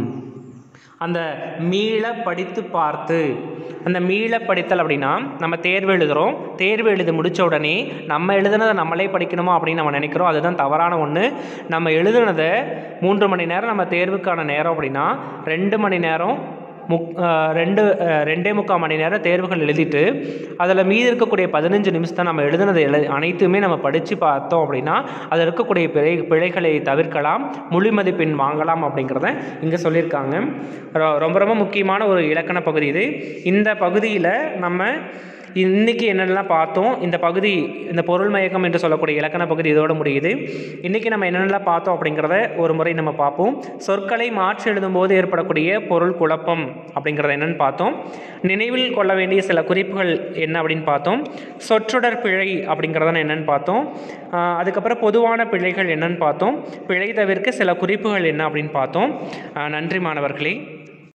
[SPEAKER 1] அந்த மீள படித்து பார்த்து அந்த மீள படித்தல் அப்படின்னா நம்ம தேர்வு எழுதுகிறோம் தேர்வு எழுதி முடித்த உடனே நம்ம எழுதுனதை நம்மளே படிக்கணுமா அப்படின்னு நம்ம நினைக்கிறோம் அதுதான் தவறான ஒன்று நம்ம எழுதுனதை மூன்று மணி நேரம் நம்ம தேர்வுக்கான நேரம் அப்படின்னா ரெண்டு மணி நேரம் முக் அஹ் ரெண்டு அஹ் ரெண்டே முக்கால் மணி நேரம் தேர்வுகள் எழுதிட்டு அதில் மீதி இருக்கக்கூடிய பதினஞ்சு நிமிஷத்தை நம்ம எழுதுனதை எழு அனைத்துமே நம்ம படித்து பார்த்தோம் அப்படின்னா அதில் இருக்கக்கூடிய பிழை பிழைகளை தவிர்க்கலாம் முழு மதிப்பெண் வாங்கலாம் அப்படிங்கிறத இங்கே சொல்லியிருக்காங்க ரொ- ரொம்ப ரொம்ப முக்கியமான ஒரு இலக்கண பகுதி இது இந்த பகுதியில் நம்ம இன்றைக்கி என்னென்னலாம் பார்த்தோம் இந்த பகுதி இந்த பொருள் மயக்கம் என்று சொல்லக்கூடிய இலக்கண பகுதி இதோட முடியுது இன்றைக்கி நம்ம என்னென்னலாம் பார்த்தோம் அப்படிங்கிறத ஒரு முறை நம்ம பார்ப்போம் சொற்களை மாற்றி எழுதும்போது ஏற்படக்கூடிய பொருள் குழப்பம் அப்படிங்கிறத என்னன்னு பார்த்தோம் நினைவில் கொள்ள வேண்டிய சில குறிப்புகள் என்ன அப்படின்னு பார்த்தோம் சொற்றொடர் பிழை அப்படிங்கிறத என்னன்னு பார்த்தோம் ஆஹ் அதுக்கப்புறம் பொதுவான பிழைகள் என்னன்னு பார்த்தோம் பிழை தவிர்க்க சில குறிப்புகள் என்ன அப்படின்னு பார்த்தோம் ஆஹ் நன்றி மாணவர்களே